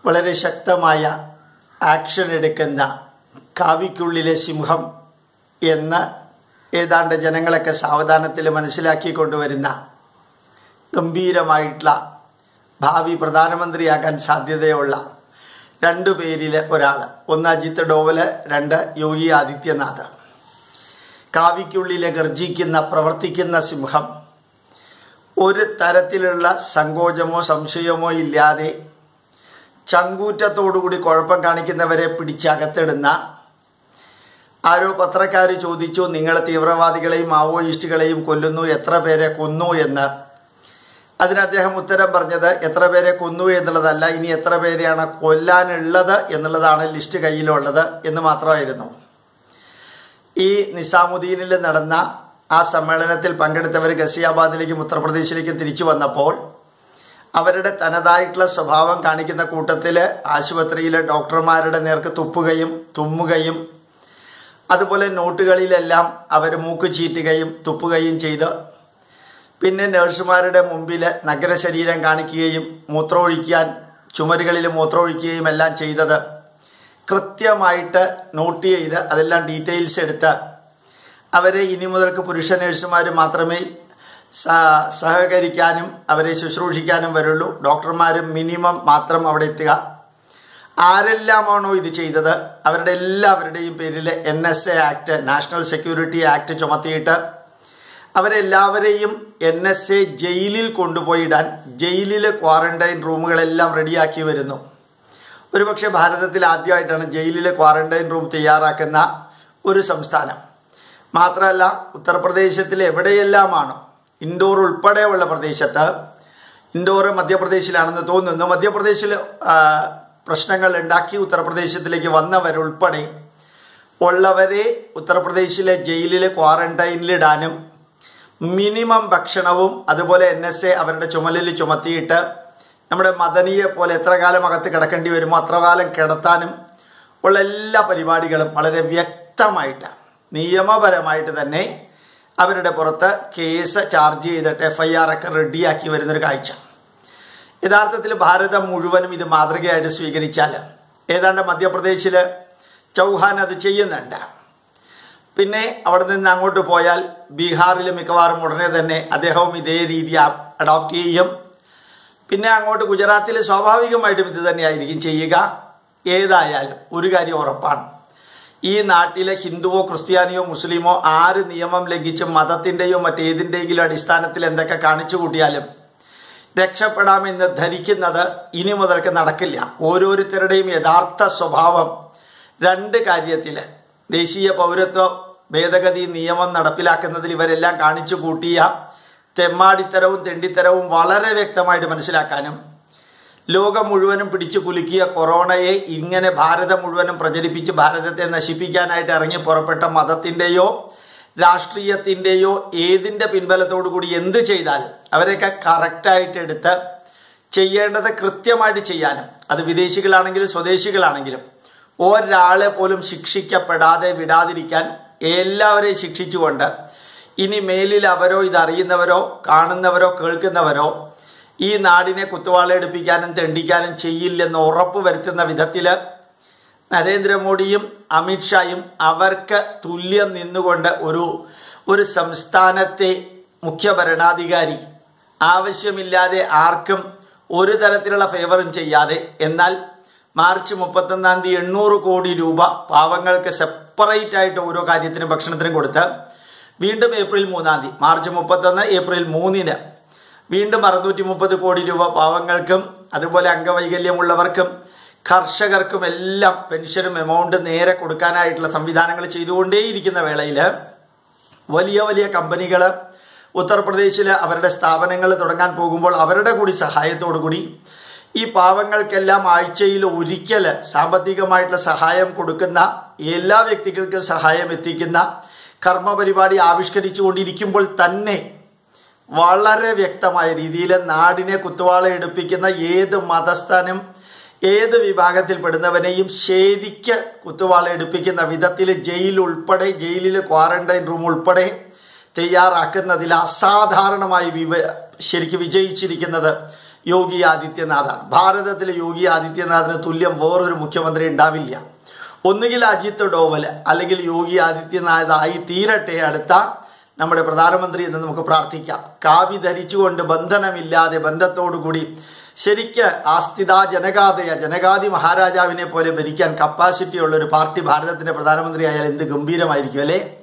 വളരെ ശക്തമായ ആക്ഷൻ എടുക്കുന്ന കാവിക്കുള്ളിലെ സിംഹം എന്ന് ഏതാണ്ട് ജനങ്ങളൊക്കെ സാവധാനത്തിൽ മനസ്സിലാക്കി കൊണ്ടുവരുന്ന ഗംഭീരമായിട്ടുള്ള ഭാവി പ്രധാനമന്ത്രിയാകാൻ സാധ്യതയുള്ള രണ്ടു പേരിൽ ഒരാൾ ഒന്ന് അജിത് ഡോവല് രണ്ട് യോഗി ആദിത്യനാഥ് കാവിക്കുള്ളിലെ ഗർജിക്കുന്ന പ്രവർത്തിക്കുന്ന സിംഹം ഒരു തരത്തിലുള്ള സങ്കോചമോ സംശയമോ ഇല്ലാതെ ചങ്കൂറ്റത്തോടുകൂടി കുഴപ്പം കാണിക്കുന്നവരെ പിടിച്ചകത്തിടുന്ന ആരോ പത്രക്കാർ ചോദിച്ചു നിങ്ങൾ തീവ്രവാദികളെയും മാവോയിസ്റ്റുകളെയും കൊല്ലുന്നു എത്ര പേരെ കൊന്നു എന്ന് അതിന് അദ്ദേഹം ഉത്തരം പറഞ്ഞത് എത്ര പേരെ കൊന്നു എന്നുള്ളതല്ല ഇനി എത്ര പേരെയാണ് കൊല്ലാനുള്ളത് എന്നുള്ളതാണ് ലിസ്റ്റ് കയ്യിലുള്ളത് എന്ന് മാത്രമായിരുന്നു ഈ നിസാമുദ്ദീനിൽ നടന്ന ആ സമ്മേളനത്തിൽ പങ്കെടുത്തവർ ഗസിയാബാദിലേക്കും ഉത്തർപ്രദേശിലേക്കും തിരിച്ചു വന്നപ്പോൾ അവരുടെ തനതായിട്ടുള്ള സ്വഭാവം കാണിക്കുന്ന കൂട്ടത്തിൽ ആശുപത്രിയിലെ ഡോക്ടർമാരുടെ നേർക്ക് തുപ്പുകയും തുമ്മുകയും അതുപോലെ നോട്ടുകളിലെല്ലാം അവർ മൂക്ക് ചീറ്റുകയും തുപ്പുകയും ചെയ്ത് പിന്നെ നഴ്സുമാരുടെ മുമ്പിൽ നഗരശരീരം കാണിക്കുകയും മൂത്രമൊഴിക്കാൻ ചുമരുകളിൽ മൂത്രമൊഴിക്കുകയും എല്ലാം ചെയ്തത് കൃത്യമായിട്ട് നോട്ട് ചെയ്ത് അതെല്ലാം ഡീറ്റെയിൽസ് എടുത്ത് അവരെ ഇനി മുതൽക്ക് പുരുഷ നഴ്സുമാർ മാത്രമേ സഹകരിക്കാനും അവരെ ശുശ്രൂഷിക്കാനും വരുള്ളൂ ഡോക്ടർമാരും മിനിമം മാത്രം അവിടെ എത്തുക ആരെല്ലാമാണോ ഇത് ചെയ്തത് അവരുടെ എല്ലാവരുടെയും പേരിൽ N S A act national security act ചുമത്തിയിട്ട് അവരെല്ലാവരെയും എൻ എസ് എ ജയിലിൽ കൊണ്ടുപോയിടാൻ ജയിലിലെ ക്വാറന്റൈൻ റൂമുകളെല്ലാം റെഡിയാക്കി വരുന്നു ഒരുപക്ഷെ ഭാരതത്തിൽ ആദ്യമായിട്ടാണ് ജയിലിലെ ക്വാറന്റൈൻ റൂം തയ്യാറാക്കുന്ന ഒരു സംസ്ഥാനം മാത്രമല്ല ഉത്തർപ്രദേശത്തിൽ എവിടെയെല്ലാമാണോ ഇൻഡോർ ഉൾപ്പെടെയുള്ള പ്രദേശത്ത് ഇൻഡോർ മധ്യപ്രദേശിലാണെന്ന് തോന്നുന്നു മധ്യപ്രദേശിൽ പ്രശ്നങ്ങൾ ഉണ്ടാക്കി ഉത്തർപ്രദേശത്തിലേക്ക് വന്നവരുൾപ്പെടെ ഉള്ളവരെ ഉത്തർപ്രദേശിലെ ജയിലിലെ ക്വാറന്റൈനിലിടാനും മിനിമം ഭക്ഷണവും അതുപോലെ എൻ എസ് എ അവരുടെ ചുമലിൽ ചുമത്തിയിട്ട് നമ്മുടെ മദനിയെ പോലെ എത്ര കാലം അകത്ത് കിടക്കേണ്ടി വരുമോ അത്ര കാലം കിടത്താനും ഉള്ള എല്ലാ പരിപാടികളും വളരെ വ്യക്തമായിട്ട് നിയമപരമായിട്ട് തന്നെ അവരുടെ പുറത്ത് കേസ് ചാർജ് ചെയ്തിട്ട് എഫ് ഐ ആർ ഒക്കെ റെഡിയാക്കി വരുന്നൊരു കാഴ്ച യഥാർത്ഥത്തിൽ ഭാരതം മുഴുവനും ഇത് മാതൃകയായിട്ട് സ്വീകരിച്ചാൽ ഏതാണ്ട് മധ്യപ്രദേശിൽ ചൗഹാൻ അത് ചെയ്യുന്നുണ്ട് പിന്നെ അവിടെ നിന്ന് അങ്ങോട്ട് പോയാൽ ബീഹാറിൽ മിക്കവാറും ഉടനെ തന്നെ അദ്ദേഹവും ഇതേ രീതി അഡോപ്റ്റ് ചെയ്യും പിന്നെ അങ്ങോട്ട് ഗുജറാത്തിൽ സ്വാഭാവികമായിട്ടും ഇത് തന്നെയായിരിക്കും ചെയ്യുക ഏതായാലും ഒരു കാര്യം ഉറപ്പാണ് ഈ നാട്ടിലെ ഹിന്ദുവോ ക്രിസ്ത്യാനിയോ മുസ്ലിമോ ആര് നിയമം ലംഘിച്ച് മതത്തിൻ്റെയോ മറ്റേതിൻ്റെയെങ്കിലും അടിസ്ഥാനത്തിൽ എന്തൊക്കെ കാണിച്ചു കൂട്ടിയാലും രക്ഷപ്പെടാമെന്ന് ധരിക്കുന്നത് ഇനി മുതൽക്ക് നടക്കില്ല ഓരോരുത്തരുടെയും യഥാർത്ഥ സ്വഭാവം രണ്ട് കാര്യത്തിൽ ദേശീയ പൗരത്വ ഭേദഗതി നിയമം നടപ്പിലാക്കുന്നതിൽ ഇവരെല്ലാം കാണിച്ചു കൂട്ടിയ തെമ്മാടിത്തരവും തെണ്ടിത്തരവും വളരെ വ്യക്തമായിട്ട് മനസ്സിലാക്കാനും ലോകം മുഴുവനും പിടിച്ചു കുലുക്കിയ കൊറോണയെ ഇങ്ങനെ ഭാരതം മുഴുവനും പ്രചരിപ്പിച്ച് ഭാരതത്തെ നശിപ്പിക്കാനായിട്ട് ഇറങ്ങി പുറപ്പെട്ട മതത്തിൻ്റെയോ രാഷ്ട്രീയത്തിൻ്റെയോ ഏതിൻ്റെ പിൻബലത്തോടു കൂടി എന്ത് ചെയ്താലും അവരെയൊക്കെ കറക്റ്റായിട്ട് എടുത്ത് ചെയ്യേണ്ടത് കൃത്യമായിട്ട് ചെയ്യാനും അത് വിദേശികളാണെങ്കിലും സ്വദേശികളാണെങ്കിലും ഒരാളെ പോലും ശിക്ഷിക്കപ്പെടാതെ വിടാതിരിക്കാൻ എല്ലാവരെയും ശിക്ഷിച്ചുകൊണ്ട് ഇനി മേലിൽ അവരോ ഇതറിയുന്നവരോ കാണുന്നവരോ കേൾക്കുന്നവരോ ഈ നാടിനെ കുത്തുവാളയെടുപ്പിക്കാനും തെണ്ടിക്കാനും ചെയ്യില്ലെന്ന് ഉറപ്പ് വരുത്തുന്ന വിധത്തില് നരേന്ദ്രമോദിയും അമിത്ഷായും അവർക്ക് തുല്യം നിന്നുകൊണ്ട് ഒരു ഒരു സംസ്ഥാനത്തെ മുഖ്യ ഭരണാധികാരി ആവശ്യമില്ലാതെ ആർക്കും ഒരു തരത്തിലുള്ള ഫേവറും ചെയ്യാതെ എന്നാൽ മാർച്ച് മുപ്പത്തൊന്നാം തീയതി എണ്ണൂറ് കോടി രൂപ പാവങ്ങൾക്ക് സെപ്പറേറ്റ് ആയിട്ട് ഓരോ കാര്യത്തിനും ഭക്ഷണത്തിനും കൊടുത്ത് വീണ്ടും ഏപ്രിൽ മൂന്നാം തീയതി മാർച്ച് മുപ്പത്തൊന്ന് ഏപ്രിൽ മൂന്നിന് വീണ്ടും അറുന്നൂറ്റി മുപ്പത് കോടി രൂപ പാവങ്ങൾക്കും അതുപോലെ അംഗവൈകല്യമുള്ളവർക്കും കർഷകർക്കും എല്ലാം പെൻഷനും എമൗണ്ട് നേരെ കൊടുക്കാനായിട്ടുള്ള സംവിധാനങ്ങൾ ചെയ്തുകൊണ്ടേയിരിക്കുന്ന വേളയിൽ വലിയ വലിയ കമ്പനികൾ ഉത്തർപ്രദേശിൽ അവരുടെ സ്ഥാപനങ്ങൾ തുടങ്ങാൻ പോകുമ്പോൾ അവരുടെ കൂടി സഹായത്തോടു കൂടി ഈ പാവങ്ങൾക്കെല്ലാം ആഴ്ചയിൽ ഒരിക്കൽ സാമ്പത്തികമായിട്ടുള്ള സഹായം കൊടുക്കുന്ന എല്ലാ വ്യക്തികൾക്കും സഹായം എത്തിക്കുന്ന കർമ്മ പരിപാടി ആവിഷ്കരിച്ചുകൊണ്ടിരിക്കുമ്പോൾ തന്നെ വളരെ വ്യക്തമായ രീതിയിൽ നാടിനെ കുത്തുവാള എടുപ്പിക്കുന്ന ഏത് മതസ്ഥനും ഏത് വിഭാഗത്തിൽപ്പെടുന്നവനെയും ശരിക്ക് കുത്തുവാള എടുപ്പിക്കുന്ന വിധത്തിൽ ജയിൽ ഉൾപ്പെടെ ജയിലിൽ ക്വാറന്റൈൻ റൂം ഉൾപ്പെടെ തയ്യാറാക്കുന്നതിൽ അസാധാരണമായി വിവ ശരിക്ക് വിജയിച്ചിരിക്കുന്നത് യോഗി ആദിത്യനാഥാണ് ഭാരതത്തിലെ യോഗി ആദിത്യനാഥിന് തുല്യം വേറൊരു മുഖ്യമന്ത്രി ഉണ്ടാവില്ല ഒന്നുകിൽ അജിത് ഡോവൽ അല്ലെങ്കിൽ യോഗി ആദിത്യനാഥ് ആയി തീരട്ടെ അടുത്ത നമ്മുടെ പ്രധാനമന്ത്രി എന്ന് നമുക്ക് പ്രാർത്ഥിക്കാം കാവി ധരിച്ചുകൊണ്ട് ബന്ധനമില്ലാതെ ബന്ധത്തോടുകൂടി ശരിക്ക് ആസ്ഥിത ജനകാതയ ജനകാതി മഹാരാജാവിനെ പോലെ ഭരിക്കാൻ കപ്പാസിറ്റി ഉള്ള ഒരു പാർട്ടി ഭാരതത്തിന്റെ പ്രധാനമന്ത്രി ആയാൽ എന്ത് ഗംഭീരമായിരിക്കും അല്ലേ